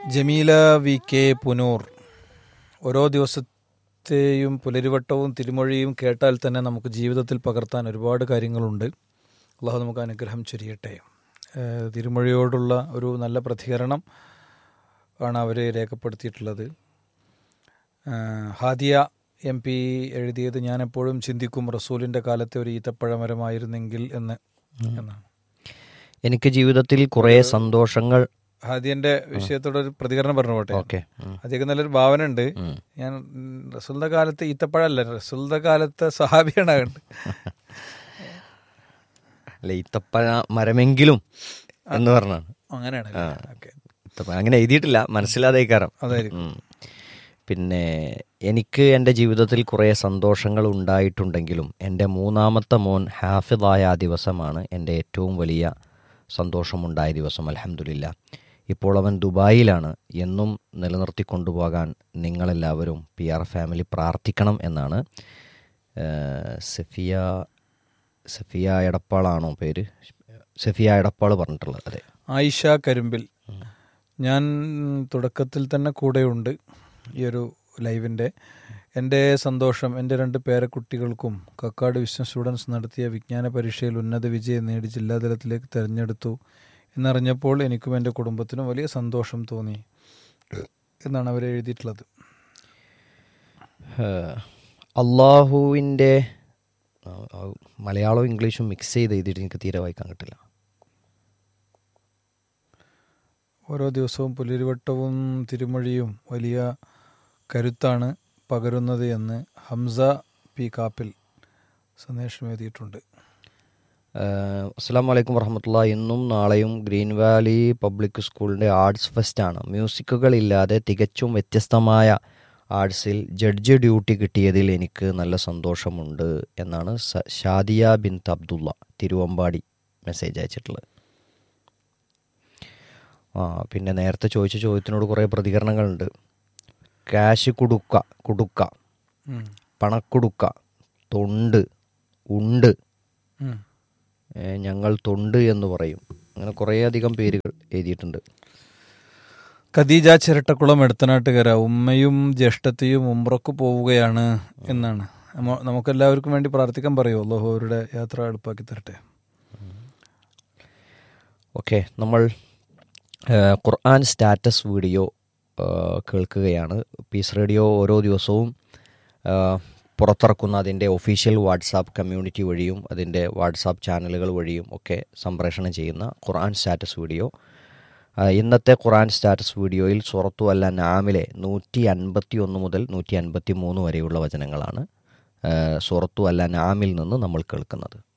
Jameela V K Poonoor ഓരോ ദിവസത്തെയും പുലരിവട്ടവും തിരുമൊഴിയും കേട്ടാൽ തന്നെ നമുക്ക് ജീവിതത്തിൽ പകർത്താൻ ഒരുപാട് കാര്യങ്ങളുണ്ട് അള്ളാഹു നമുക്ക് അനുഗ്രഹം ചൊരിയട്ടെ ഏഹ് തിരുമൊഴിയോടുള്ള ഒരു നല്ല പ്രതികരണം ആണ് അവർ രേഖപ്പെടുത്തിയിട്ടുള്ളത് ഏഹ് ഹാദിയ എം പി എഴുതിയത് ഞാൻ എപ്പോഴും ചിന്തിക്കും റസൂലിൻ്റെ കാലത്തെ ഒരു ഈത്തപ്പഴമരമായിരുന്നെങ്കിൽ എന്ന് എന്നാണ് എനിക്ക് ജീവിതത്തിൽ കുറേ സന്തോഷങ്ങൾ ഹാദിയന്റെ വിഷയത്തോടെ ഒരു പ്രതികരണം പറഞ്ഞു പോട്ടെ ഓക്കെ അദ്ദേഹം നല്ലൊരു ഭാവന ഉണ്ട് ഞാൻ റസുൽദ കാലത്ത് ഈത്തപ്പഴല്ല റസുൽദ കാലത്തെ സഹാബിയാണ് കണ്ട് അല്ല ഈത്തപ്പഴ മരമെങ്കിലും എന്ന് പറഞ്ഞാണ് അങ്ങനെയാണ് ഓക്കെ ഈത്തപ്പഴം അങ്ങനെ എഴുതിയിട്ടില്ല മനസ്സിലാതെ കാരണം അതായിരിക്കും പിന്നെ എനിക്ക് എൻ്റെ ജീവിതത്തിൽ കുറേ സന്തോഷങ്ങൾ ഉണ്ടായിട്ടുണ്ടെങ്കിലും എൻ്റെ മൂന്നാമത്തെ മോൻ ഹാഫിദായ ആ ദിവസമാണ് എൻ്റെ ഏറ്റവും വലിയ സന്തോഷമുണ്ടായ ദിവസം അലഹമില്ല ഇപ്പോൾ അവൻ ദുബായിലാണ് എന്നും നിലനിർത്തി കൊണ്ടുപോകാൻ നിങ്ങളെല്ലാവരും പി ആർ ഫാമിലി പ്രാർത്ഥിക്കണം എന്നാണ് ഏഹ്, സഫിയ സഫിയ എടപ്പാളാണോ പേര് സഫിയ എടപ്പാൾ പറഞ്ഞിട്ടുള്ളത് അതെ ആയിഷ കരിമ്പിൽ ഞാൻ തുടക്കത്തിൽ തന്നെ കൂടെയുണ്ട് ഈ ഒരു ലൈവിൻ്റെ എൻ്റെ സന്തോഷം എൻ്റെ രണ്ട് പേരക്കുട്ടികൾക്കും കക്കാട് വിശ്വ സ്റ്റുഡൻസ് നടത്തിയ വിജ്ഞാന പരീക്ഷയിൽ ഉന്നത വിജയം നേടി ജില്ലാതലത്തിലേക്ക് തിരഞ്ഞെടുത്തു എന്നറിഞ്ഞപ്പോൾ എനിക്കും എൻ്റെ കുടുംബത്തിനും വലിയ സന്തോഷം തോന്നി എന്നാണ് അവർ എഴുതിയിട്ടുള്ളത് ഏഹ്, അള്ളാഹുവിൻ്റെ ആ, ആ, മലയാളവും ഇംഗ്ലീഷും മിക്സ് ചെയ്ത് എഴുതിയിട്ട് എനിക്ക് തീരെ വായിക്കാൻ കിട്ടില്ല ഓരോ ദിവസവും പുലരിവട്ടവും തിരുമൊഴിയും വലിയ കരുത്താണ് പകരുന്നത് എന്ന് ഹംസ പി കാപ്പിൽ സന്ദേശം എഴുതിയിട്ടുണ്ട് ഏഹ്, അസ്സലാമു അലൈക്കും വറഹമത്തുള്ള ഇന്നും നാളെയും ഗ്രീൻ വാലി പബ്ലിക് സ്കൂളിൻ്റെ ആർട്സ് ഫെസ്റ്റാണ് മ്യൂസിക്കുകളില്ലാതെ തികച്ചും വ്യത്യസ്തമായ ആർട്സിൽ ജഡ്ജ് ഡ്യൂട്ടി കിട്ടിയതിൽ എനിക്ക് നല്ല സന്തോഷമുണ്ട് എന്നാണ് സ- ഷാദിയ ബിൻ അബ്ദുള്ള തിരുവമ്പാടി മെസ്സേജ് അയച്ചിട്ടുള്ളത് ആ പിന്നെ നേരത്തെ ചോദിച്ച ചോദ്യത്തിനോട് കുറേ പ്രതികരണങ്ങളുണ്ട് ക്യാഷ് കുടുക്ക കുടുക്ക ഉം. പണക്കുടുക്ക തൊണ്ട് ഉണ്ട് ഉം. ഏ, ഞങ്ങൾ തൊണ്ട് എന്ന് പറയും അങ്ങനെ കുറേയധികം പേരുകൾ എഴുതിയിട്ടുണ്ട് ഖദീജ ചിരട്ടക്കുളം എടുത്തനാട്ടുകര ഉമ്മയും ജ്യേഷ്ഠത്തെയും ഉംറക്ക് പോവുകയാണ് എന്നാണ് നമ്മ- നമുക്കെല്ലാവർക്കും വേണ്ടി പ്രാർത്ഥിക്കാൻ പറയുമോ അള്ളാഹു അവരുടെ യാത്ര എളുപ്പാക്കി തരട്ടെ ഓക്കെ നമ്മൾ ഏ, ഖുർആൻ സ്റ്റാറ്റസ് വീഡിയോ ഏ, കേൾക്കുകയാണ് പീസ് റേഡിയോ ഓരോ ദിവസവും ഏ, പുറത്തിറക്കുന്ന അതിൻ്റെ ഒഫീഷ്യൽ വാട്സാപ്പ് കമ്മ്യൂണിറ്റി വഴിയും അതിൻ്റെ വാട്സാപ്പ് ചാനലുകൾ വഴിയും ഒക്കെ സംപ്രേഷണം ചെയ്യുന്ന ഖുർആൻ സ്റ്റാറ്റസ് വീഡിയോ ആ, ഇന്നത്തെ ഖുർആൻ സ്റ്റാറ്റസ് വീഡിയോയിൽ സുറത്തു അല്ല നാമിലെ നൂറ്റി അൻപത്തി ഒന്ന് മുതൽ നൂറ്റി അൻപത്തി മൂന്ന് വരെയുള്ള വചനങ്ങളാണ് ആ, സൂറത്തു അല്ല നാമിൽ നിന്ന് നമ്മൾ കേൾക്കുന്നത്